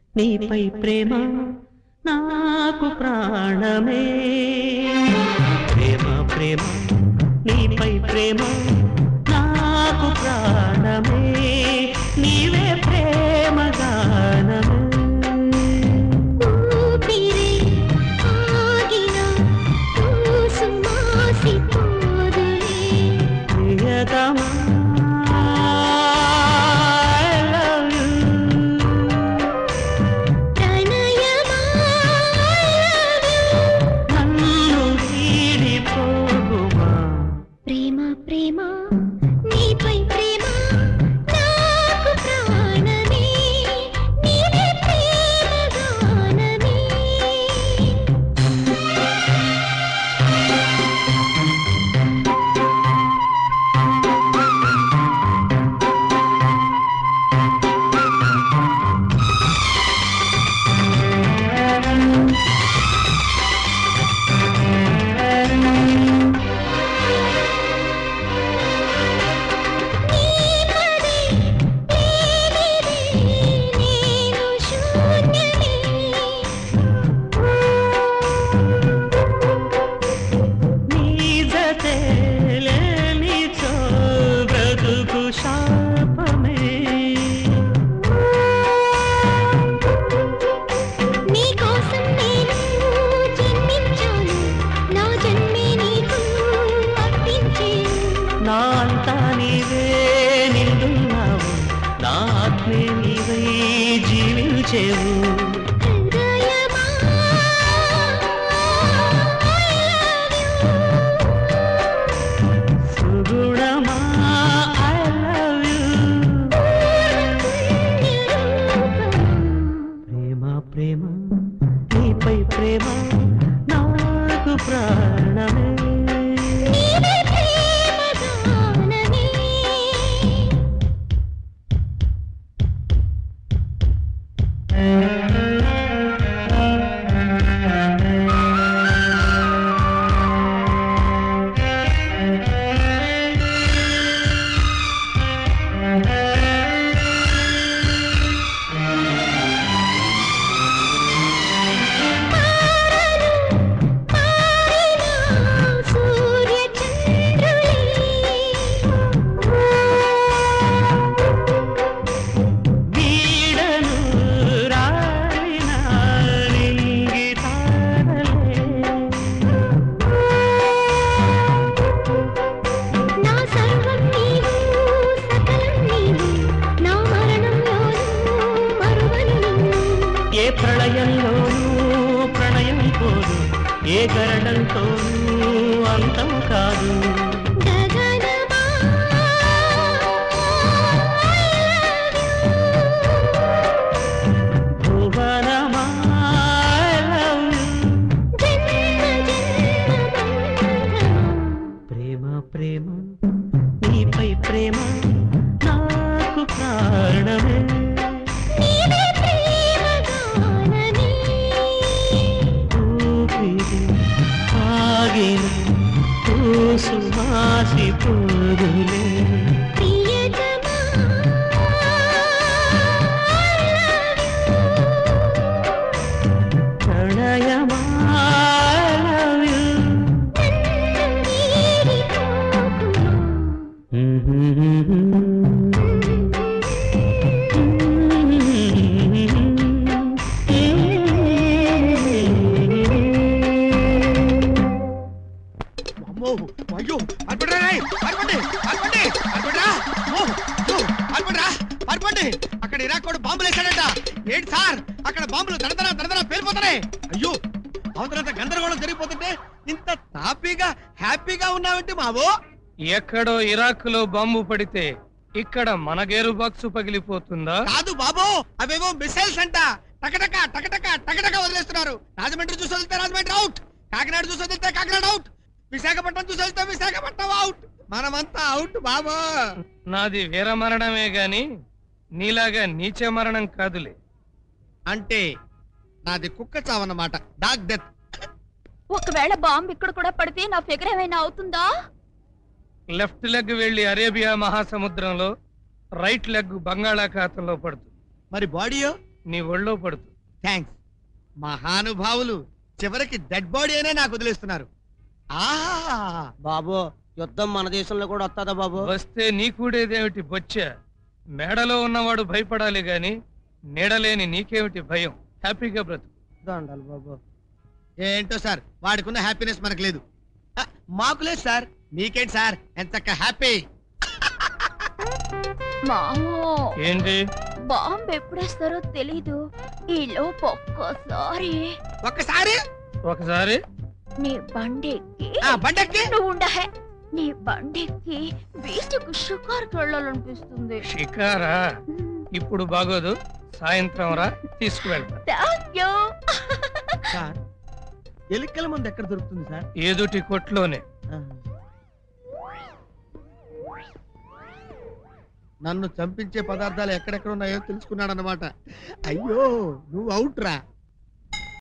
నీపై ప్రేమ నాకు ప్రాణమే ప్రేమ ప్రేమ నీపై ప్రేమ నాకు ప్రాణమే నీవే ప్రేమ గానమే ఊపిరే ఆగిన ఊసుమాసిపోదులే ప్రియతమా I love you. ప్రణయమా నన్ను వీడిపోకుమా ప్రేమ ప్రేమ నీపై ప్రేమ నాకు ప్రాణమే నీవే ప్రేమ గానమే నేను శూన్యమే నీజతే లేనిచో బ్రతుకు శాపమే నీకోసం నేను జన్మించాను నా జన్మే నీకు అర్పించేను నా అంతా నీవే నిండున్నావు నా ఆత్మే నీవై జీవించేవు హృదయమా సుగుణమా ఐ లవ్ యు ప్రేమ ప్రేమ నీపై ప్రేమ నాకు ప్రాణమే నీవే ప్రేమ గానమే సూర్య చంద్రులే వీడను రాలిన నింగితారలే నా సర్వం నీవు సకలం నీవు నా మరణంలోనూ మరువను నిన్ను ఏ ప్రళయంలోనూ ప్రణయం పోదు ఏ గరణంతోనూ అంతం కాదు గగనమా భువనమా I love you. జన్మ జన్మ ప్రేమ ప్రేమ నీపై ప్రేమ నాకు ప్రాణమే నీవే ప్రేమ గానమే ఊపిరి ఆగిన పూసుమాసిపోదులే ప్రియతమా ప్రణయమా I love you. అమ్మో అయ్యో అర్పడరా రేయ్, అర్పండి అర్పండి అర్పడరా ఓ ఓ, అర్పడరా అర్పండి అక్కడ ఇరాక్ వాడు బాంబులు వేశాడట ఏంటి సార్ అక్కడ బాంబులు దడదర దడదర పేలిపోతున్నాయి అయ్యో అవతలంత గందరగోళం జరిగిపోతుంటే ఇంత తాపీగా హ్యాపీగా ఉన్నావంటే మావో ఎక్కడో ఇరాక్ లో బాంబు పడితే ఇక్కడ మన గేరు బాక్సు పగిలిపోతుందా కాదు బాబు అవేవో మిసైల్స్ అంట టకటక టకటక టకటక వదిలేస్తున్నారు రాజమండ్రి చూసి వదిలితే రాజమండ్రి అవుట్ కాకినాడ చూసి వదిలితే కాకినాడ అవుట్ విశాఖపట్నం చూసి వదిలితే విశాఖపట్నం అవుట్ మనమంతా అవుట్ బాబు నాది వీర మరణమే గాని నీలాగా నీచ మరణం కాదులే అంటే నాది కుక్క చావన్నమాట డాగ్ డెత్ ఒకవేళ బాంబు ఇక్కడ కూడా పడితే నా ఫిగర్ ఏమైనా అవుతుందా లెఫ్ట్ లెగ్ వెళ్లి అరేబియా మహాసముద్రంలో రైట్ లెగ్ బంగాళాఖాతంలో పడుతుంది మరి బాడీయో నీ ఒళ్ళో పడుతుంది థ్యాంక్స్ మహానుభావులు చివరికి డెడ్ బాడీ అయినా నాకు వదిలేస్తున్నారు ఆహా బాబు యుద్ధం మన దేశంలో కూడా వస్తుందా బాబు వస్తే నీ కూడేదేమిటి బొచ్చ మేడలో ఉన్నవాడు భయపడాలి గాని నీడలేని నీకేమిటి భయం హ్యాపీగా బ్రతుకు దండాలి బాబు ఏంటో సార్ వాడికున్న హ్యాపీనెస్ మనకు లేదు ఆ, మాకు లేదు సార్ మీకేంటి సార్ ఎంత హ్యాపీ మామో ఏంటి బాంబు ఎప్పుడేస్తారో తెలీదు ఈ లోపు ఒక్కసారి ఒక్కసారి ఒకసారి నీ బండికి ఆ బండెక్కి నువ్వు ఉండహే నీ బండికి బీచ్కు షికార్కి వెళ్ళాలనిపిస్తుంది షికారా ఇప్పుడు బాగోదు సాయంత్రం రా తీసుకువెళ్తా థ్యాంక్ యూ సార్ ఎలుకల మంది ఎక్కడ దొరుకుతుంది సార్ ఏదుటి కొట్లోనే నన్ను చంపించే పదార్థాలు ఎక్కడెక్కడ ఉన్నాయో తెలుసుకున్నాడు అనమాట అయ్యో నువ్వు అవుట్ రా